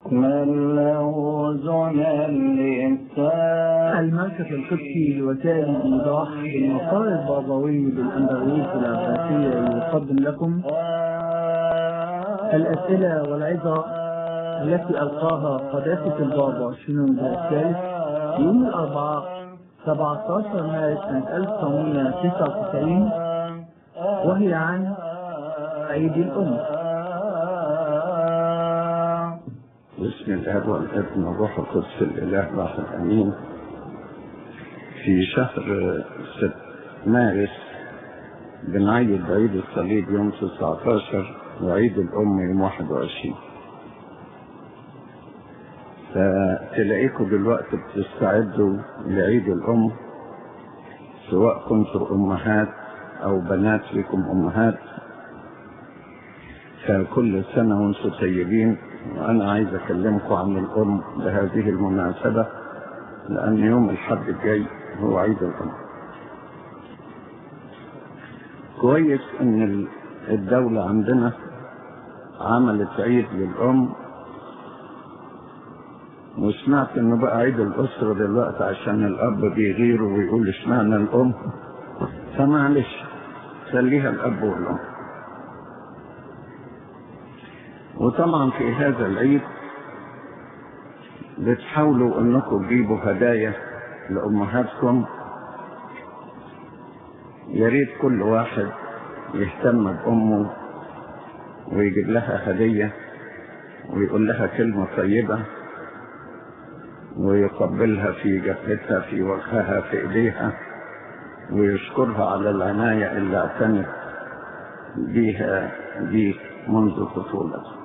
من له زنا اللسان المركز القدسي لوسائل الإيضاح بالمقال البابوي بالأندلس العباسية يقدم لكم الأسئلة والعظة التي ألقاها قداسة البابا شنود الثالث يوم الأربعاء 17 مارس سنة 1999 وهي عن عيد الأم بسم الله والابن والروح القدس الاله واحد امين في شهر ست مارس بنعيد عيد الصليب يوم 19 وعيد الام يوم 21 فتلاقيكم دلوقتي بتستعدوا لعيد الام سواء كنتم امهات او بنات لكم امهات فكل سنه وانتم طيبين وأنا عايز أكلمكم عن الأم بهذه المناسبة لأن يوم الحد الجاي هو عيد الأم كويس إن الدولة عندنا عملت عيد للأم وسمعت إنه بقى عيد الأسرة دلوقتي عشان الأب بيغير ويقول اشمعنى الأم فمعلش خليها الأب والأم وطبعا في هذا العيد بتحاولوا انكم تجيبوا هدايا لامهاتكم يا ريت كل واحد يهتم بامه ويجيب لها هديه ويقول لها كلمه طيبه ويقبلها في جبهتها في وجهها في ايديها ويشكرها على العنايه اللي اعتنت بيها دي منذ طفولته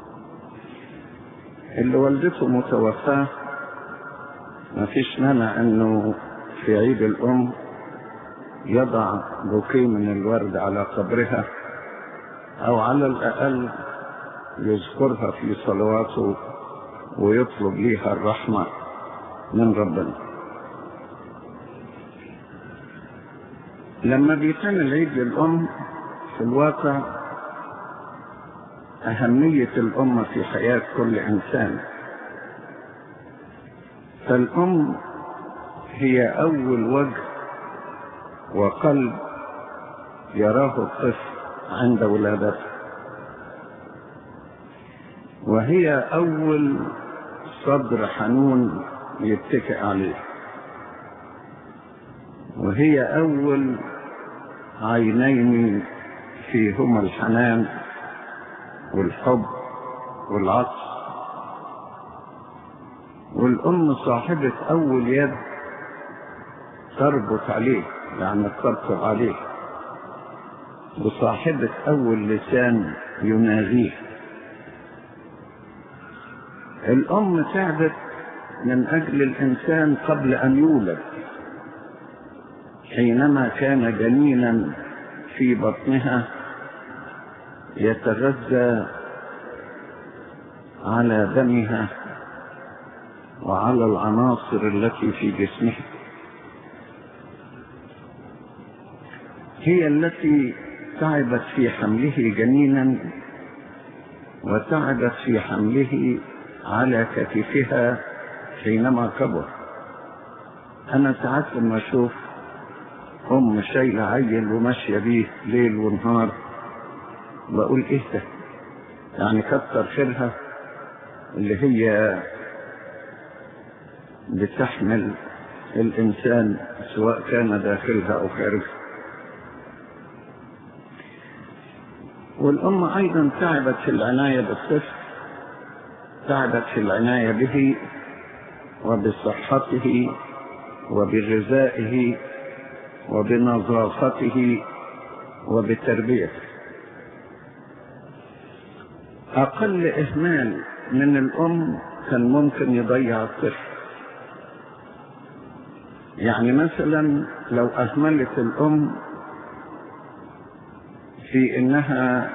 اللي والدته متوفاة ما فيش مانع انه في عيد الام يضع بوكيه من الورد على قبرها او على الاقل يذكرها في صلواته ويطلب ليها الرحمة من ربنا لما بيتم العيد للأم في الواقع أهمية الأمة في حياة كل إنسان فالأم هي أول وجه وقلب يراه الطفل عند ولادته وهي أول صدر حنون يتكئ عليه وهي أول عينين فيهما الحنان والحب والعطف والأم صاحبة أول يد تربط عليه يعني تطبطب عليه وصاحبة أول لسان يناديه الأم تعبت من أجل الإنسان قبل أن يولد حينما كان جنينا في بطنها يتغذى على دمها وعلى العناصر التي في جسمها هي التي تعبت في حمله جنينا وتعبت في حمله على كتفها حينما كبر انا ساعات لما اشوف ام شايله عيل وماشيه بيه ليل ونهار بقول ايه ده يعني كتر خيرها اللي هي بتحمل الانسان سواء كان داخلها او خارجها والام ايضا تعبت في العنايه بالطفل تعبت في العنايه به وبصحته وبغذائه وبنظافته وبتربيته أقل إهمال من الأم كان ممكن يضيع الطفل يعني مثلا لو أهملت الأم في إنها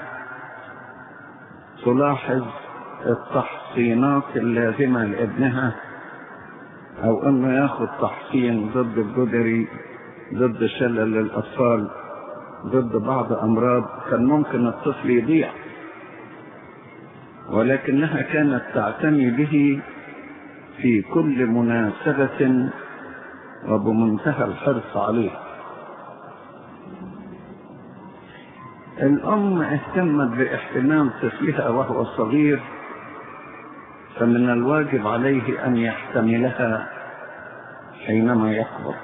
تلاحظ التحصينات اللازمة لابنها أو إنه ياخد تحصين ضد الجدري ضد شلل الأطفال ضد بعض أمراض كان ممكن الطفل يضيع ولكنها كانت تعتني به في كل مناسبة وبمنتهى الحرص عليه الأم اهتمت باحتمام طفلها وهو صغير فمن الواجب عليه أن يحتملها حينما يكبر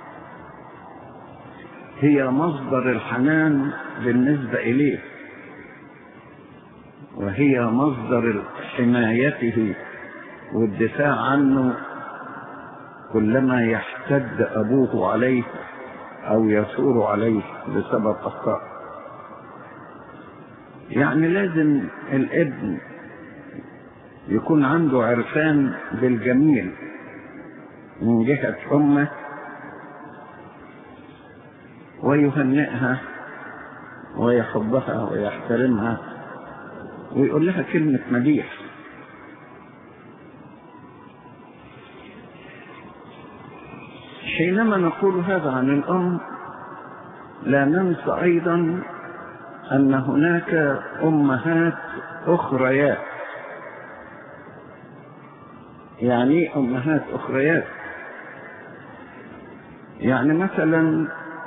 هي مصدر الحنان بالنسبة إليه وهي مصدر حمايته والدفاع عنه كلما يحتد أبوه عليه أو يثور عليه بسبب أخطاء يعني لازم الابن يكون عنده عرفان بالجميل من جهة أمه ويهنئها ويحبها ويحترمها ويقول لها كلمة مديح حينما نقول هذا عن الأم لا ننسى أيضا أن هناك أمهات أخريات يعني أمهات أخريات يعني مثلا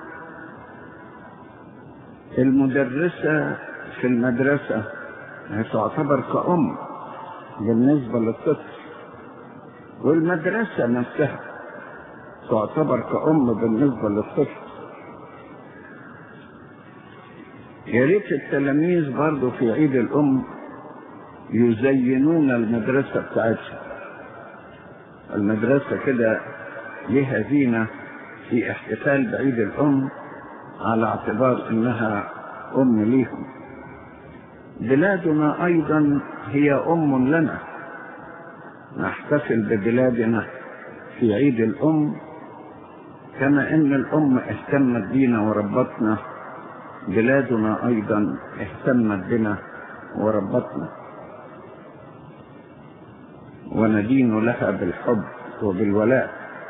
المدرسة في المدرسة هي تعتبر كأم بالنسبة للطفل والمدرسة نفسها تعتبر كأم بالنسبة للطفل يا ريت التلاميذ برضه في عيد الأم يزينون المدرسة بتاعتهم المدرسة كده لها زينة في احتفال بعيد الأم على اعتبار انها ام ليهم بلادنا ايضا هي ام لنا نحتفل ببلادنا في عيد الام كما ان الام اهتمت بينا وربتنا بلادنا ايضا اهتمت بنا وربتنا وندين لها بالحب وبالولاء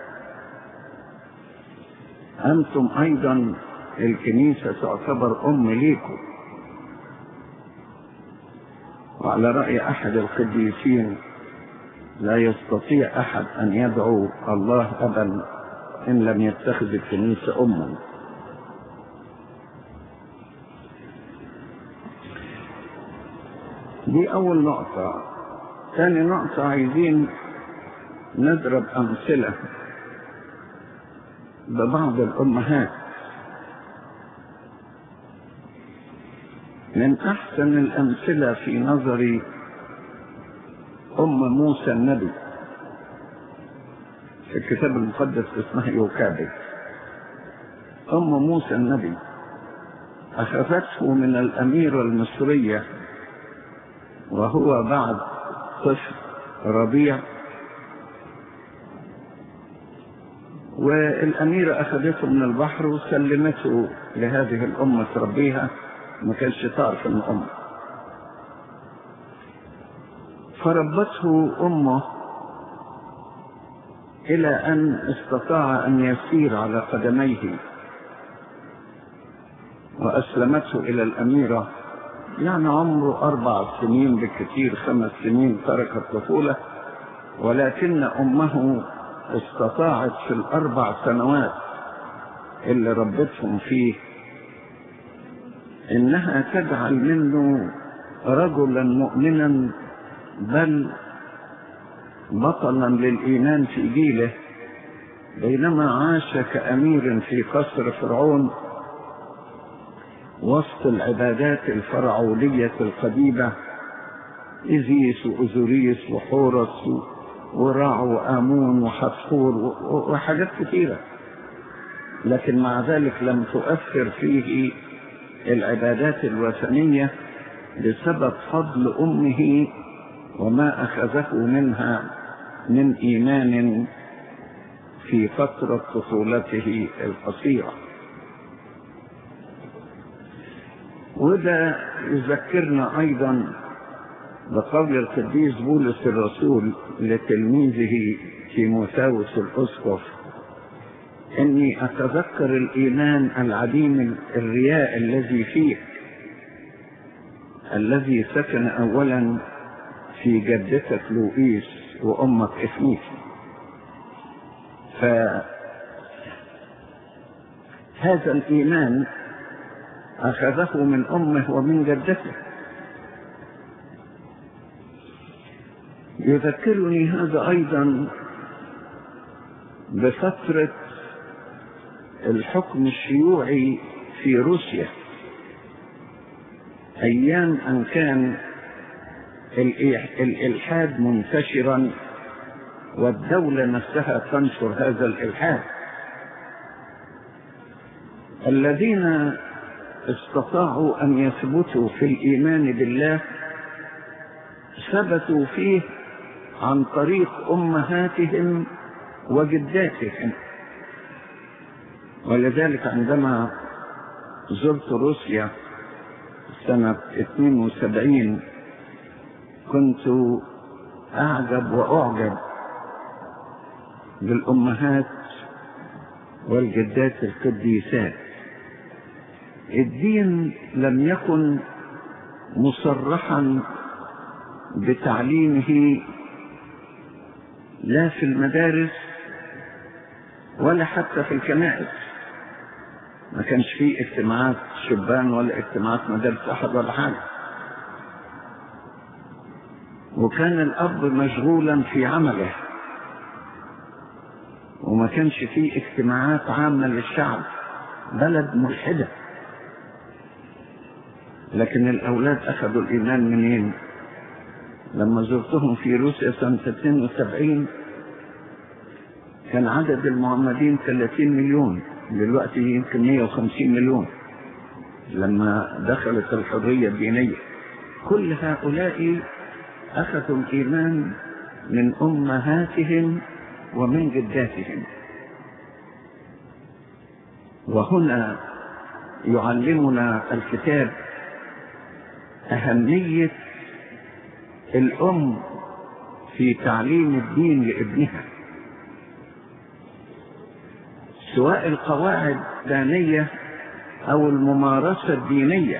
انتم ايضا الكنيسة تعتبر أم ليكم وعلى رأي أحد القديسين لا يستطيع أحد أن يدعو الله أبا إن لم يتخذ الكنيسة أما دي أول نقطة ثاني نقطة عايزين نضرب أمثلة ببعض الأمهات من أحسن الأمثلة في نظري أم موسى النبي في الكتاب المقدس اسمها يوكابد أم موسى النبي أخذته من الأميرة المصرية وهو بعد طفل رضيع والأميرة أخذته من البحر وسلمته لهذه الأمة تربيها ما كانش تعرف ان امه فربته امه الى ان استطاع ان يسير على قدميه واسلمته الى الاميره يعني عمره اربع سنين بالكثير خمس سنين ترك الطفوله ولكن امه استطاعت في الاربع سنوات اللي ربتهم فيه انها تجعل منه رجلا مؤمنا بل بطلا للايمان في جيله بينما عاش كامير في قصر فرعون وسط العبادات الفرعونيه القديمه إزيس وأزوريس وحورس وراع وآمون وحتحور وحاجات كثيرة لكن مع ذلك لم تؤثر فيه العبادات الوثنية بسبب فضل أمه وما أخذه منها من إيمان في فترة طفولته القصيرة وده يذكرنا أيضا بقول القديس بولس الرسول لتلميذه تيموثاوس الأسقف إني أتذكر الإيمان العديم الرياء الذي فيك الذي سكن أولا في جدتك لوئيس وأمك إفنيكي فهذا الإيمان أخذه من أمه ومن جدته يذكرني هذا أيضا بفترة الحكم الشيوعي في روسيا أيام أن كان الإلحاد منتشرا والدولة نفسها تنشر هذا الإلحاد الذين استطاعوا أن يثبتوا في الإيمان بالله ثبتوا فيه عن طريق أمهاتهم وجداتهم ولذلك عندما زرت روسيا سنة 72 كنت أعجب وأعجب بالأمهات والجدات القديسات الدين لم يكن مصرحا بتعليمه لا في المدارس ولا حتى في الكنائس ما كانش فيه اجتماعات شبان ولا اجتماعات مدارس احد ولا حاجه وكان الاب مشغولا في عمله وما كانش فيه اجتماعات عامه للشعب بلد ملحده لكن الاولاد اخذوا الايمان منين لما زرتهم في روسيا سنه 72 كان عدد المعمدين 30 مليون دلوقتي يمكن 150 مليون لما دخلت الحرية الدينية كل هؤلاء أخذوا الإيمان من أمهاتهم ومن جداتهم وهنا يعلمنا الكتاب أهمية الأم في تعليم الدين لابنها سواء القواعد الدينية أو الممارسة الدينية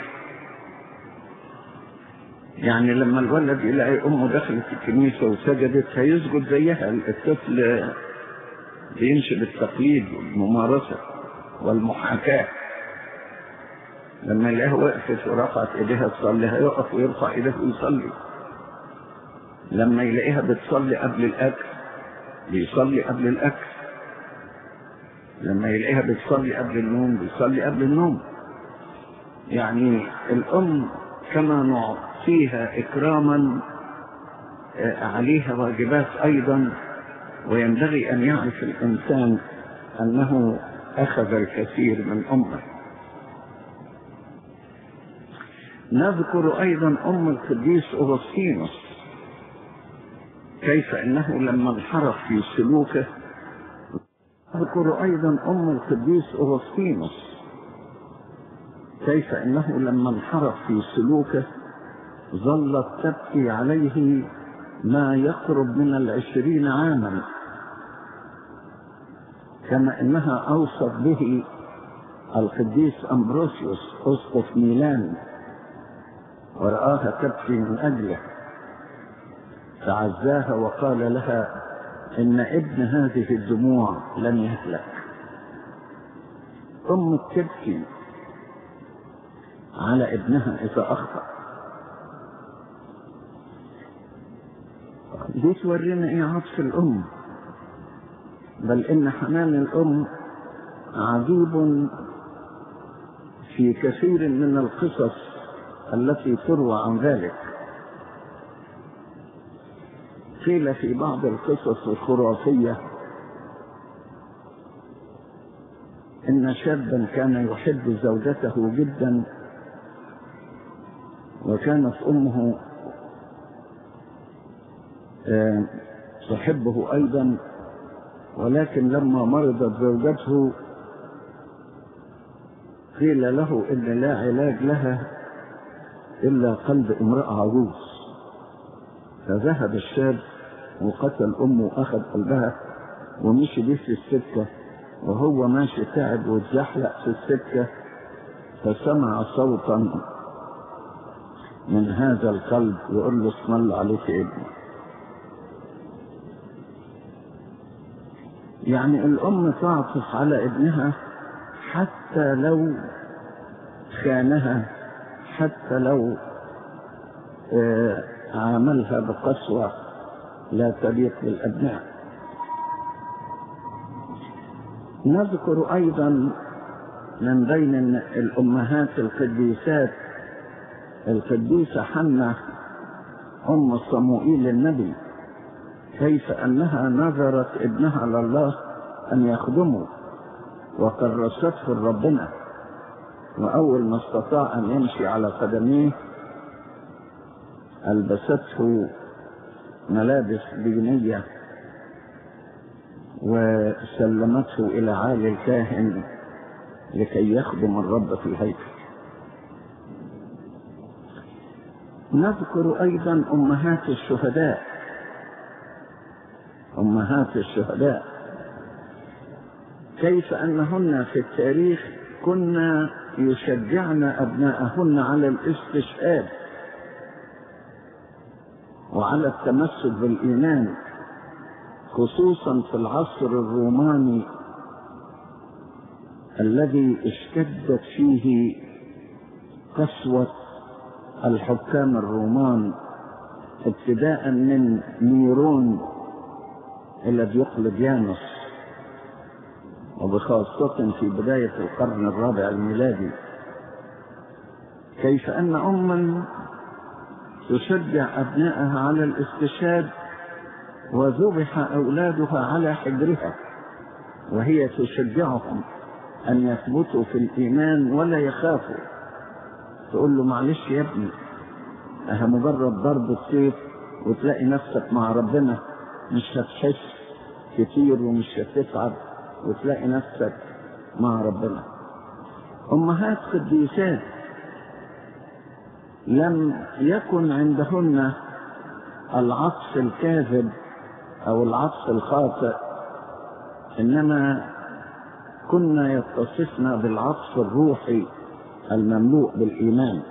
يعني لما الولد يلاقي أمه دخلت الكنيسة وسجدت هيسجد زيها الطفل بيمشي بالتقليد والممارسة والمحاكاة لما يلاقيها وقفت ورفعت ايديها تصلي هيقف ويرفع ايديه ويصلي لما يلاقيها بتصلي قبل الاكل بيصلي قبل الاكل لما يلاقيها بتصلي قبل النوم بيصلي قبل النوم يعني الأم كما نعطيها إكراما عليها واجبات أيضا وينبغي أن يعرف الإنسان أنه أخذ الكثير من أمه نذكر أيضا أم القديس أغسطينوس كيف أنه لما انحرف في سلوكه أذكر أيضا أم القديس أغسطينوس كيف أنه لما انحرف في سلوكه ظلت تبكي عليه ما يقرب من العشرين عاما كما أنها أوصت به القديس أمبروسيوس أسقف ميلان ورآها تبكي من أجله فعزاها وقال لها إن ابن هذه الدموع لن يهلك أم تبكي على ابنها إذا أخطأ دي تورينا إيه عطف الأم بل إن حنان الأم عجيب في كثير من القصص التي تروى عن ذلك قيل في بعض القصص الخرافية إن شابا كان يحب زوجته جدا وكانت أمه تحبه أيضا ولكن لما مرضت زوجته قيل له إن لا علاج لها إلا قلب امرأة عجوز فذهب الشاب وقتل أمه وأخذ قلبها ومشي بيه في السكة وهو ماشي تعب واتزحلق في السكة فسمع صوتا من هذا القلب يقول له اسم الله عليك يا ابني يعني الأم تعطف على ابنها حتى لو خانها حتى لو آه، عاملها بقسوة لا تليق بالأبناء نذكر أيضا من بين الأمهات القديسات القديسة حنة أم صموئيل النبي كيف أنها نظرت ابنها لله أن يخدمه وكرسته لربنا وأول ما استطاع أن يمشي على قدميه ألبسته ملابس دينية وسلمته إلى عالي الكاهن لكي يخدم الرب في الهيكل نذكر أيضا أمهات الشهداء أمهات الشهداء كيف أنهن في التاريخ كنا يشجعن أبناءهن على الاستشهاد وعلى التمسك بالإيمان خصوصا في العصر الروماني الذي اشتدت فيه قسوة الحكام الرومان ابتداء من نيرون إلى ديوقلديانوس وبخاصة في بداية القرن الرابع الميلادي كيف أن أما تشجع أبنائها على الاستشهاد وذبح أولادها على حجرها وهي تشجعهم أن يثبتوا في الإيمان ولا يخافوا تقول له معلش يا ابني أها مجرد ضرب السيف وتلاقي نفسك مع ربنا مش هتحس كتير ومش هتتعب وتلاقي نفسك مع ربنا أمهات قديسات لم يكن عندهن العطف الكاذب أو العطف الخاطئ إنما كنا يتصفن بالعطف الروحي المملوء بالإيمان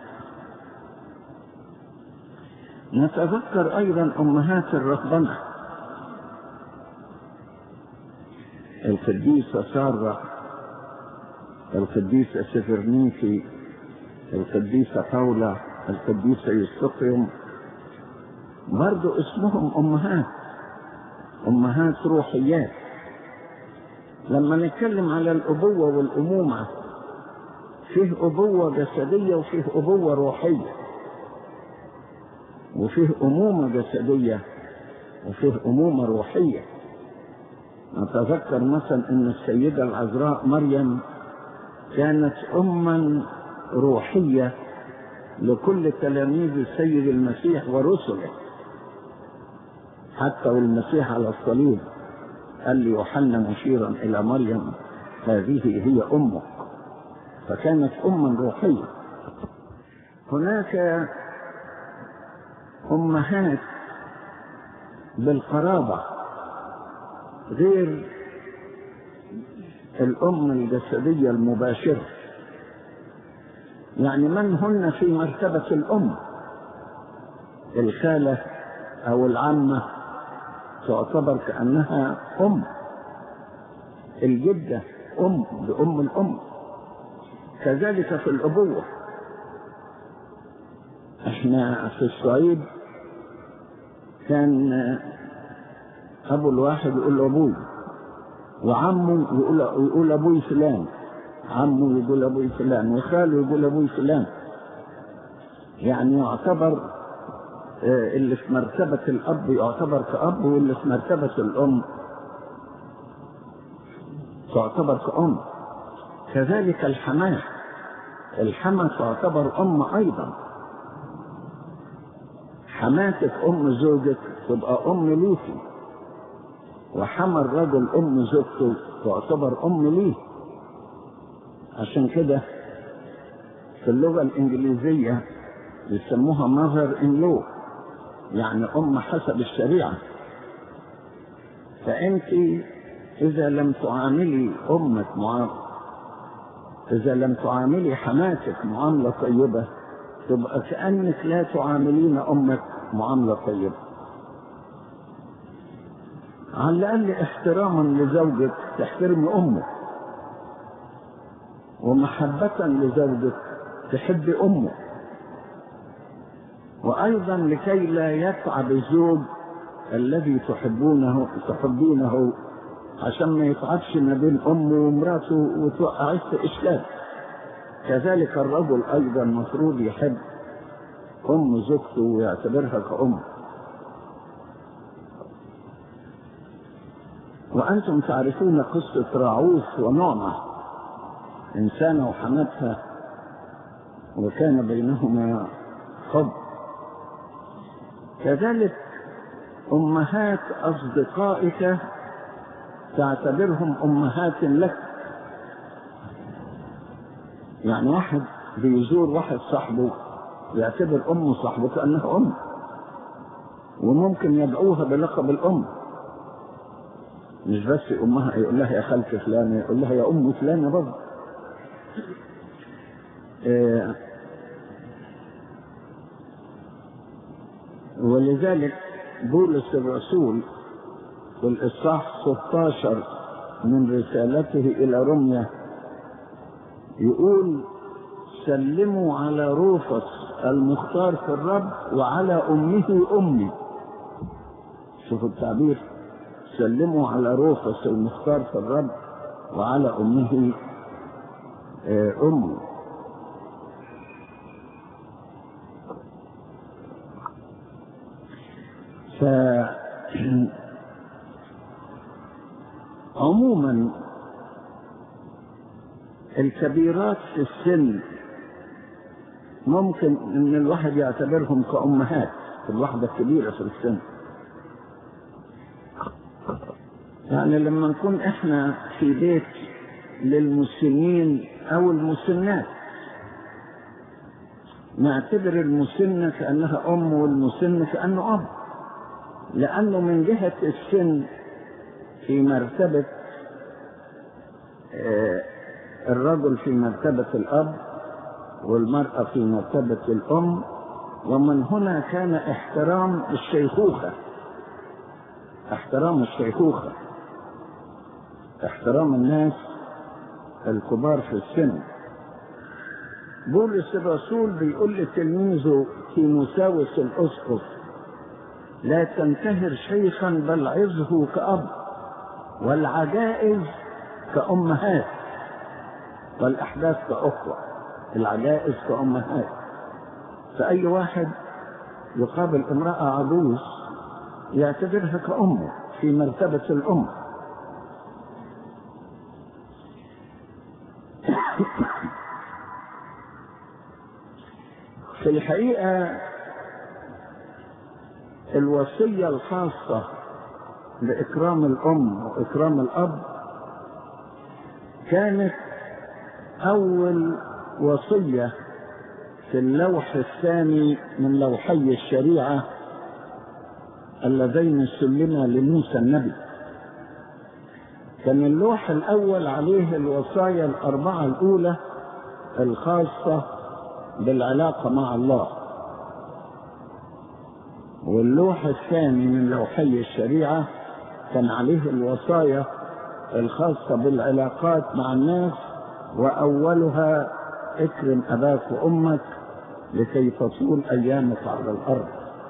نتذكر أيضا أمهات الرهبنة القديسة سارة القديسة سفرنيكي القديسة باولا القديسة يوستقيوم برضو اسمهم أمهات أمهات روحيات لما نتكلم على الأبوة والأمومة فيه أبوة جسدية وفيه أبوة روحية وفيه أمومة جسدية وفيه أمومة روحية نتذكر مثلا أن السيدة العذراء مريم كانت أما روحية لكل تلاميذ السيد المسيح ورسله حتى والمسيح على الصليب قال لي يوحنا مشيرا إلى مريم هذه هي أمك فكانت أما روحية هناك أمهات بالقرابة غير الأم الجسدية المباشرة يعني من هن في مرتبة الأم الخالة أو العمة تعتبر كأنها أم الجدة أم بأم الأم كذلك في الأبوة احنا في الصعيد كان أبو الواحد يقول له أبوي وعمه يقول يقول أبوي فلان عمه يقول أبوي فلان وخاله يقول أبوي فلان يعني يعتبر اللي في مرتبة الأب يعتبر كأب واللي في مرتبة الأم تعتبر كأم كذلك الحماة الحماة تعتبر أم أيضا حماتك أم زوجك تبقى أم ليكي وحمى الرجل أم زوجته تعتبر أم ليه عشان كده في اللغة الإنجليزية يسموها mother in law يعني أم حسب الشريعة فأنت إذا لم تعاملي أمك معاملة إذا لم تعاملي حماتك معاملة طيبة تبقى كأنك لا تعاملين أمك معاملة طيبة على الأقل احتراما لزوجك تحترم أمك ومحبة لزوجك تحب أمك وأيضا لكي لا يتعب الزوج الذي تحبونه تحبينه عشان ما يتعبش ما بين أمه ومراته وتوقعش في إشكال كذلك الرجل أيضا مفروض يحب أم زوجته ويعتبرها كأم وأنتم تعرفون قصة راعوث ونعمة إنسانة وحماتها وكان بينهما حب كذلك أمهات أصدقائك تعتبرهم أمهات لك يعني واحد بيزور واحد صاحبه يعتبر أم صاحبه كأنها أم وممكن يدعوها بلقب الأم مش بس أمها يقول لها يا خالتي فلانة يقول لها يا أم فلانة برضه آه ولذلك بولس الرسول في الإصحاح 16 من رسالته إلى رمية يقول سلموا على روفس المختار في الرب وعلى أمه أمي شوفوا التعبير سلموا على روفس المختار في الرب وعلى أمه أمي ف عموما الكبيرات في السن ممكن ان الواحد يعتبرهم كأمهات الواحدة الكبيرة في السن يعني لما نكون احنا في بيت للمسنين او المسنات نعتبر المسنة كأنها أم والمسن كأنه أب لأنه من جهة السن في مرتبة الرجل في مرتبة الأب والمرأة في مرتبة الأم ومن هنا كان احترام الشيخوخة احترام الشيخوخة احترام الناس الكبار في السن بولس الرسول بيقول لتلميذه تيموساوس الأسقف لا تنتهر شيخا بل عظه كأب والعجائز كأمهات والأحداث كأخوة العجائز كأمهات فأي واحد يقابل امرأة عجوز يعتبرها كأمه في مرتبة الأم في الحقيقة الوصية الخاصة بإكرام الأم وإكرام الأب كانت أول وصية في اللوح الثاني من لوحي الشريعة اللذين سلما لموسى النبي كان اللوح الأول عليه الوصايا الأربعة الأولى الخاصة بالعلاقة مع الله واللوح الثاني من لوحي الشريعة كان عليه الوصايا الخاصة بالعلاقات مع الناس وأولها اكرم أباك وأمك لكي تطول أيامك على الأرض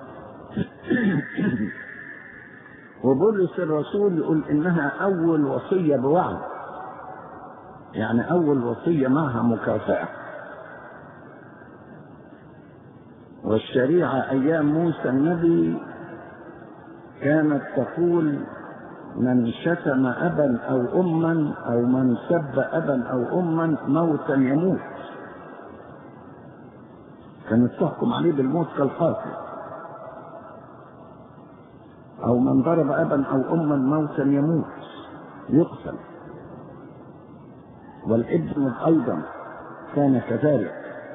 وبولس الرسول يقول إنها أول وصية بوعد يعني أول وصية معها مكافأة والشريعة أيام موسى النبي كانت تقول من شتم أبا أو أما أو من سب أبا أو أما موتا يموت كانت تحكم عليه بالموت كالقاتل أو من ضرب أبا أو أما موتا يموت يقتل والابن أيضا كان كذلك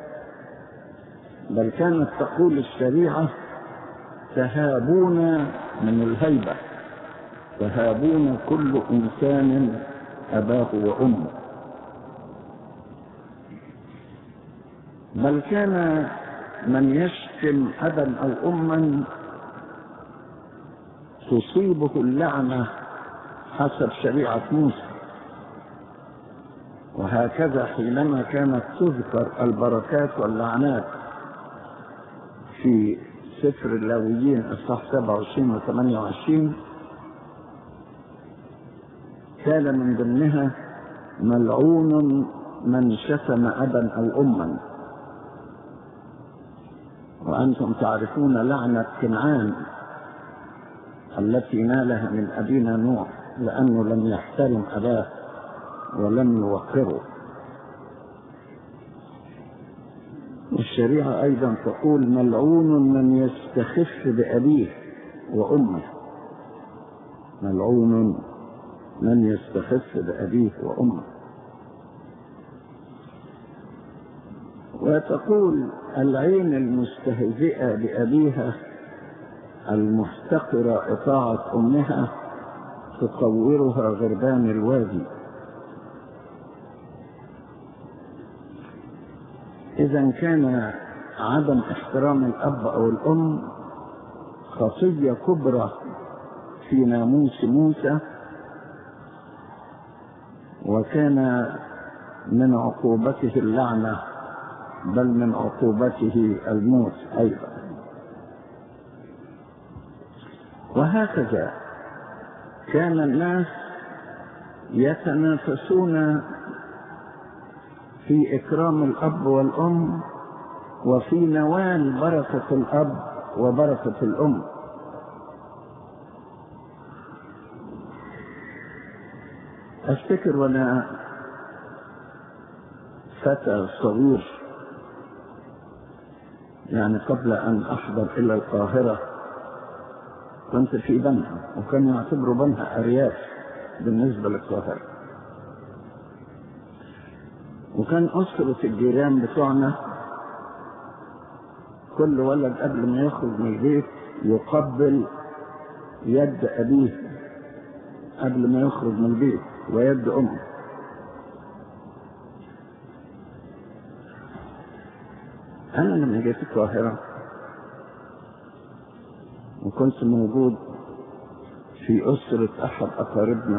بل كانت تقول الشريعة تهابون من الهيبة تهابون كل إنسان أباه وأمه بل كان من يشتم أبا أو أما تصيبه اللعنة حسب شريعة موسى وهكذا حينما كانت تذكر البركات واللعنات في سفر اللاويين اصحاح 27 و 28 كان من ضمنها ملعون من شتم ابا او اما وانتم تعرفون لعنه كنعان التي نالها من ابينا نوح لانه لم يحترم اباه ولم يوقره والشريعة أيضا تقول ملعون من يستخف بأبيه وأمه ملعون من يستخف بأبيه وأمه وتقول العين المستهزئة بأبيها المحتقرة إطاعة أمها تصورها غربان الوادي إذا كان عدم احترام الأب أو الأم خطية كبرى في ناموس موسى وكان من عقوبته اللعنة بل من عقوبته الموت أيضا وهكذا كان الناس يتنافسون في إكرام الأب والأم وفي نوال بركة الأب وبركة الأم أفتكر وأنا فتى صغير يعني قبل أن أحضر إلى القاهرة كنت في بنها وكانوا يعتبروا بنها أرياف بالنسبة للقاهرة وكان أسرة الجيران بتوعنا كل ولد قبل ما يخرج من البيت يقبل يد أبيه قبل ما يخرج من البيت ويد أمه أنا لما جيت القاهرة وكنت موجود في أسرة أحد أقاربنا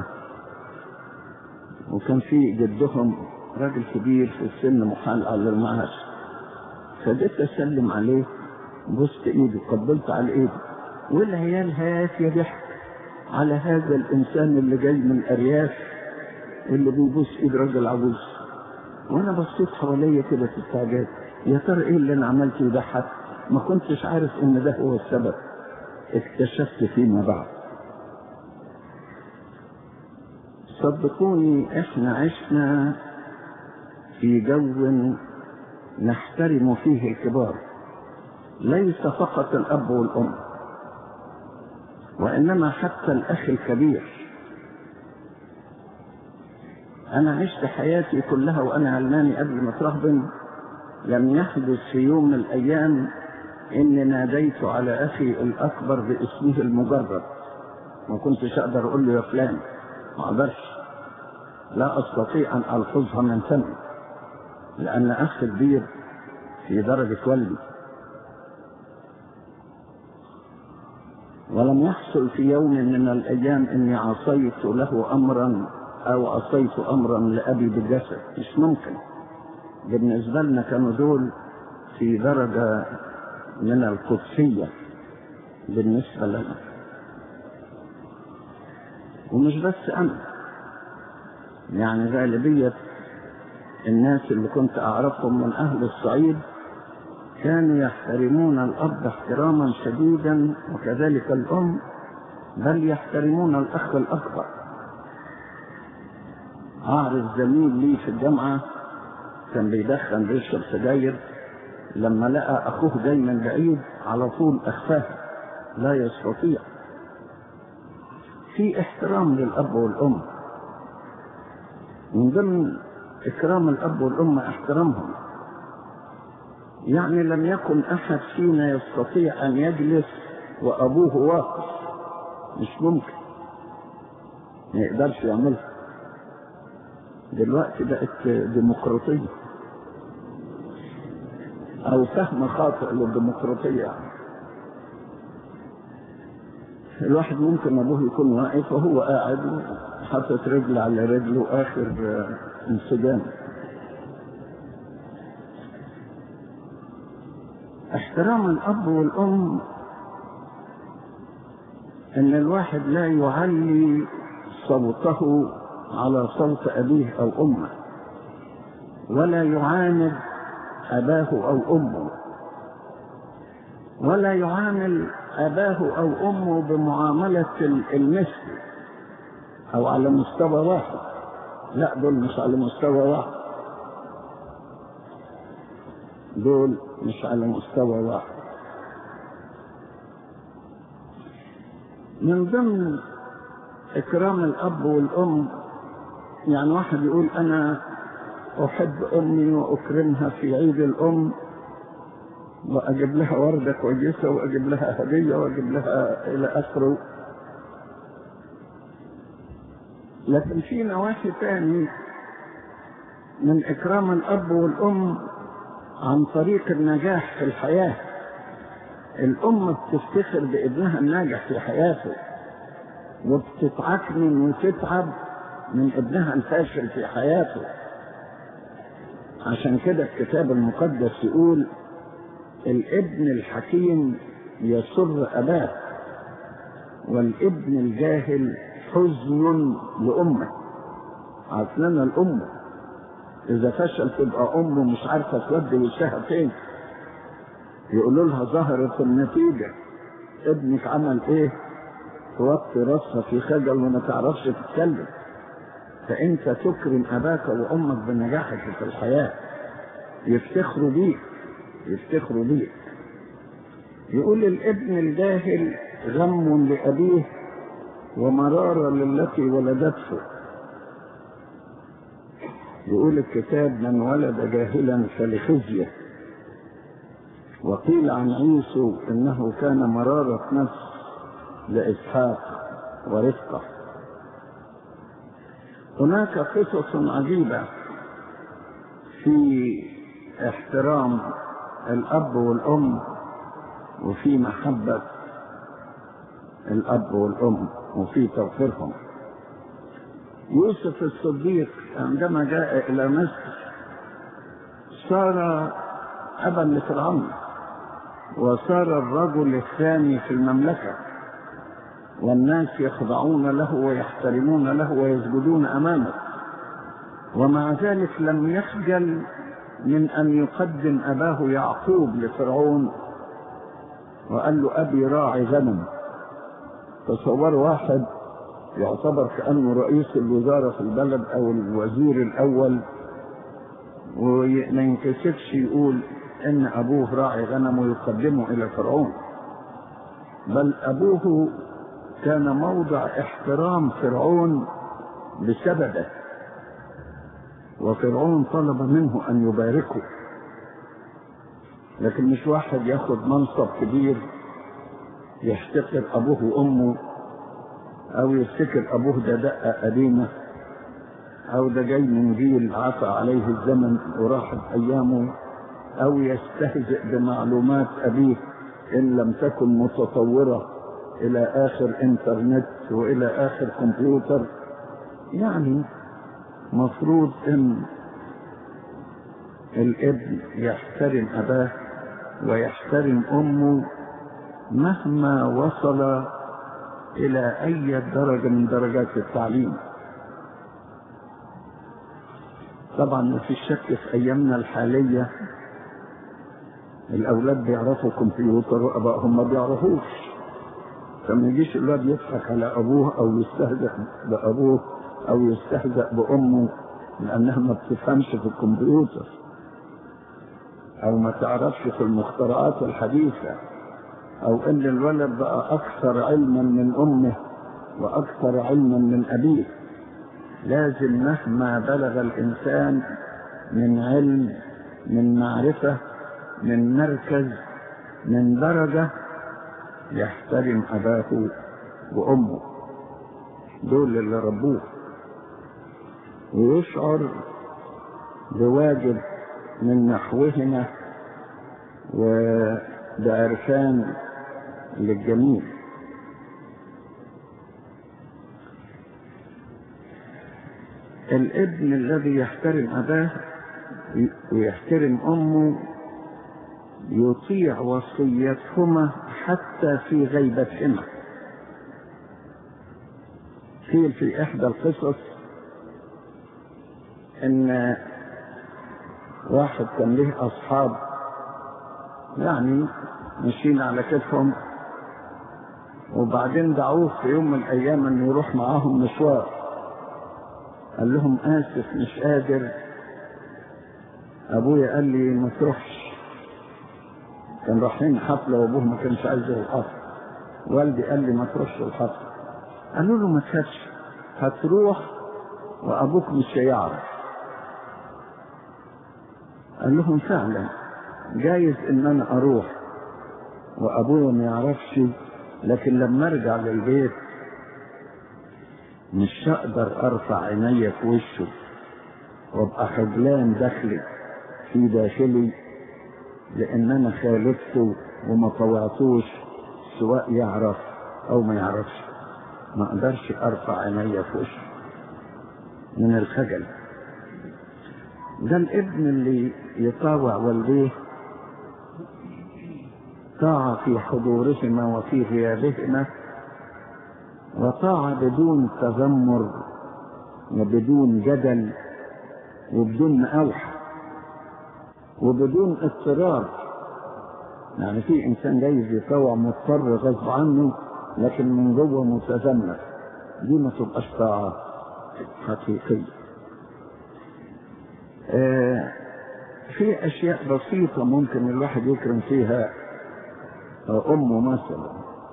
وكان في جدهم راجل كبير في السن محال على المعاش فجيت أسلم عليه بوست إيدي قبلت على إيدي والعيال هات يا ضحك على هذا الإنسان اللي جاي من الأرياف اللي بيبوس إيد راجل عجوز وأنا بصيت حواليا كده في استعجاب يا ترى إيه اللي أنا عملته يضحك ما كنتش عارف إن ده هو السبب اكتشفت فيما بعد صدقوني احنا عشنا في جو نحترم فيه الكبار ليس فقط الاب والام وانما حتى الاخ الكبير انا عشت حياتي كلها وانا علماني قبل ما اترهبن لم يحدث في يوم من الايام اني ناديت على اخي الاكبر باسمه المجرد ما كنتش اقدر اقول له يا فلان ما اقدرش لا استطيع ان الفظها من فمي لان اخ كبير في درجه والدي ولم يحصل في يوم من الايام اني عصيت له امرا او عصيت امرا لابي بالجسد مش ممكن بالنسبه لنا كانوا دول في درجه من القدسية بالنسبة لنا ومش بس أنا يعني غالبية الناس اللي كنت أعرفهم من أهل الصعيد كانوا يحترمون الأب احتراما شديدا وكذلك الأم بل يحترمون الأخ الأكبر أعرف زميل لي في الجامعة كان بيدخن بيشرب سجاير لما لقى أخوه جاي من بعيد على طول أخفاه لا يستطيع في احترام للأب والأم من ضمن إكرام الأب والأم احترامهم يعني لم يكن أحد فينا يستطيع أن يجلس وأبوه واقف مش ممكن ما يقدرش يعملها دلوقتي بقت ديمقراطية او فهم خاطئ للديمقراطيه يعني. الواحد ممكن ابوه يكون واقف وهو قاعد حاطط رجل على رجله اخر آه، انسجام احترام الاب والام ان الواحد لا يعلي صوته على صوت ابيه او امه ولا يعاند اباه او امه ولا يعامل اباه او امه بمعامله المثل او على مستوى واحد لا دول مش على مستوى واحد دول مش على مستوى واحد من ضمن اكرام الاب والام يعني واحد يقول انا احب امي واكرمها في عيد الام واجيب لها ورده كويسه واجيب لها هديه واجيب لها الى اخره لكن في نواحي تاني من اكرام الاب والام عن طريق النجاح في الحياه الام بتفتخر بابنها الناجح في حياته وبتتعكنن وتتعب من ابنها الفاشل في حياته عشان كده الكتاب المقدس يقول الابن الحكيم يسر أباه والابن الجاهل حزن لأمه عطلنا الأم إذا فشل تبقى أمه مش عارفة تودي وشها فين يقولوا لها ظهرت النتيجة ابنك عمل إيه توطي راسها في خجل وما تعرفش تتكلم فأنت تكرم أباك وأمك بنجاحك في الحياة يفتخروا بيك يفتخروا بيه يقول الابن الجاهل غم لأبيه ومرارة للتي ولدته يقول الكتاب من ولد جاهلا فلخزيه وقيل عن عيسو انه كان مرارة نفس لإسحاق ورفقة هناك قصص عجيبة في احترام الأب والأم وفي محبة الأب والأم وفي توفيرهم يوسف الصديق عندما جاء إلى مصر صار أبا لفرعون وصار الرجل الثاني في المملكة والناس يخضعون له ويحترمون له ويسجدون أمامه ومع ذلك لم يخجل من أن يقدم أباه يعقوب لفرعون وقال له أبي راعي غنم تصور واحد يعتبر كأنه رئيس الوزارة في البلد أو الوزير الأول وما ينكسفش يقول إن أبوه راعي غنم ويقدمه إلى فرعون بل أبوه كان موضع احترام فرعون بسببه وفرعون طلب منه أن يباركه لكن مش واحد ياخد منصب كبير يحتقر أبوه وأمه أو يفتكر أبوه ده دقة قديمة أو ده جاي من جيل عفى عليه الزمن وراحت أيامه أو يستهزئ بمعلومات أبيه إن لم تكن متطورة إلى آخر إنترنت وإلى آخر كمبيوتر يعني مفروض إن الابن يحترم أباه ويحترم أمه مهما وصل إلى أي درجة من درجات التعليم طبعا ما في شك في أيامنا الحالية الأولاد بيعرفوا كمبيوتر وأبائهم ما بيعرفوش فما يجيش الولاد يضحك على أبوه أو يستهزئ بأبوه أو يستهزأ بأمه لأنها ما بتفهمش في الكمبيوتر أو ما تعرفش في المخترعات الحديثة أو إن الولد بقى أكثر علما من أمه وأكثر علما من أبيه لازم مهما بلغ الإنسان من علم من معرفة من مركز من درجة يحترم أباه وأمه دول اللي ربوه ويشعر بواجب من نحوهما وده عرفان للجميع الابن الذي يحترم أباه ويحترم أمه يطيع وصيتهما حتى في غيبتهما قيل في إحدى القصص إن واحد كان له أصحاب يعني ماشيين على كتفهم وبعدين دعوه في يوم من الأيام إنه يروح معاهم مشوار قال لهم آسف مش قادر أبويا قال لي ما تروحش كان رايحين حفلة وأبوه ما كانش عايز الحفلة والدي قال لي ما تروحش الحفلة قالوا له ما تخافش هتروح وأبوك مش هيعرف قال لهم فعلا جايز إن أنا أروح وأبويا ما يعرفش لكن لما أرجع للبيت مش هقدر ارفع عيني في وشه وابقى خجلان داخلي في داخلي لان انا خالفته وما طوعتوش سواء يعرف او ما يعرفش ما اقدرش ارفع عيني في وشه من الخجل ده الابن اللي يطاوع والديه طاعة في حضورهما وفي غيابهما وطاعة بدون تذمر وبدون جدل وبدون مقاوحة وبدون اضطرار يعني في انسان جايز يطوع مضطر غصب عنه لكن من جوه متذمر دي ما تبقاش طاعة حقيقية آه في اشياء بسيطة ممكن الواحد يكرم فيها امه مثلا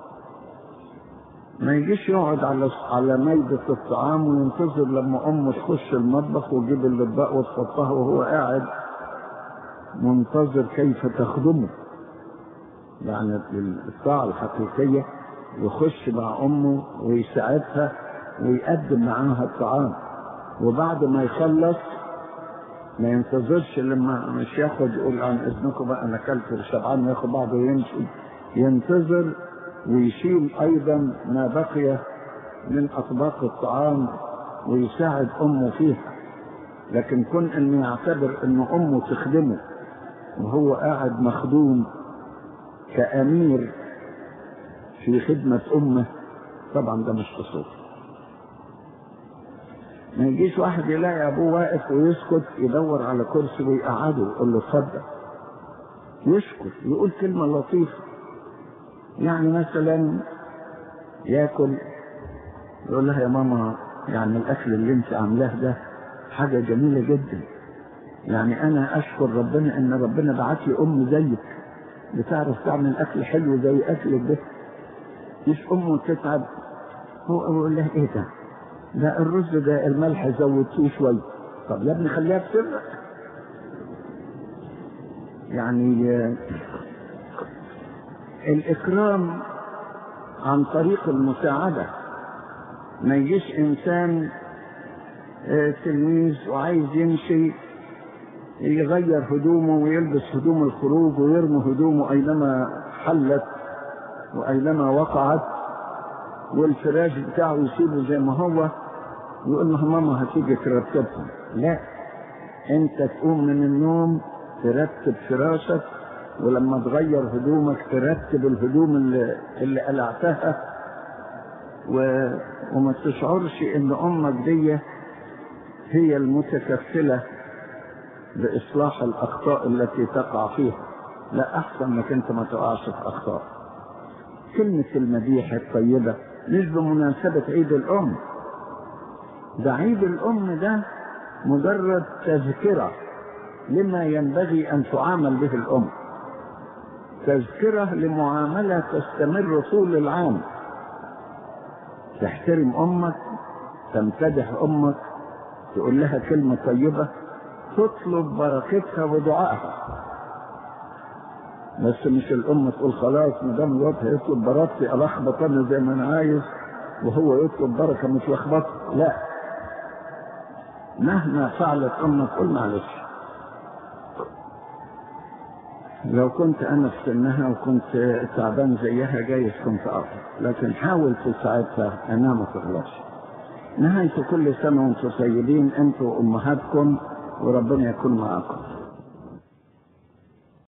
ما يجيش يقعد على على مائدة الطعام وينتظر لما امه تخش المطبخ وتجيب الاطباق وتحطها وهو قاعد منتظر كيف تخدمه يعني الطاعة الحقيقية يخش مع امه ويساعدها ويقدم معاها الطعام وبعد ما يخلص ما ينتظرش لما مش ياخد يقول عن اذنكم بقى انا اكلت وشبعان وياخد بعضه ويمشي ينتظر ويشيل ايضا ما بقي من اطباق الطعام ويساعد امه فيها لكن كن انه يعتبر ان امه تخدمه وهو قاعد مخدوم كامير في خدمة امه طبعا ده مش قصور ما يجيش واحد يلاقي ابوه واقف ويسكت يدور على كرسي ويقعده يقول له اتفضل يسكت يقول كلمة لطيفة يعني مثلا ياكل يقول لها يا ماما يعني الاكل اللي انت عاملاه ده حاجة جميلة جدا يعني انا اشكر ربنا ان ربنا بعت لي ام زيك بتعرف تعمل اكل حلو زي اكلك ده مش امه تتعب هو يقول لها ايه ده ده الرز ده الملح زودتيه شويه طب يا ابني خليها في سرك يعني الإكرام عن طريق المساعدة ما يجيش إنسان تلميذ وعايز يمشي يغير هدومه ويلبس هدوم الخروج ويرمي هدومه أينما حلت وأينما وقعت والفراش بتاعه يسيبه زي ما هو يقول له ماما هتيجي ترتبها لا انت تقوم من النوم ترتب فراشك ولما تغير هدومك ترتب الهدوم اللي, اللي قلعتها و... وما تشعرش ان امك دي هي المتكفلة بإصلاح الأخطاء التي تقع فيها لا أحسن انك أنت ما تقعش في أخطاء كلمة المديح الطيبة مش بمناسبة عيد الأم ده عيد الأم ده مجرد تذكرة لما ينبغي أن تعامل به الأم تذكرة لمعاملة تستمر طول العام تحترم أمك تمتدح أمك تقول لها كلمة طيبة تطلب بركتها ودعائها بس مش الأم تقول خلاص ما دام الواد هيطلب بركتي ألخبط أنا زي ما أنا عايز وهو يطلب بركة مش لخبط لا مهما فعلت أمك قل معلش لو كنت انا في سنها وكنت تعبان زيها جايز كنت اقدر لكن حاول في ساعتها انها ما تغلطش نهاية كل سنة وانتم طيبين انتوا وامهاتكم وربنا يكون معاكم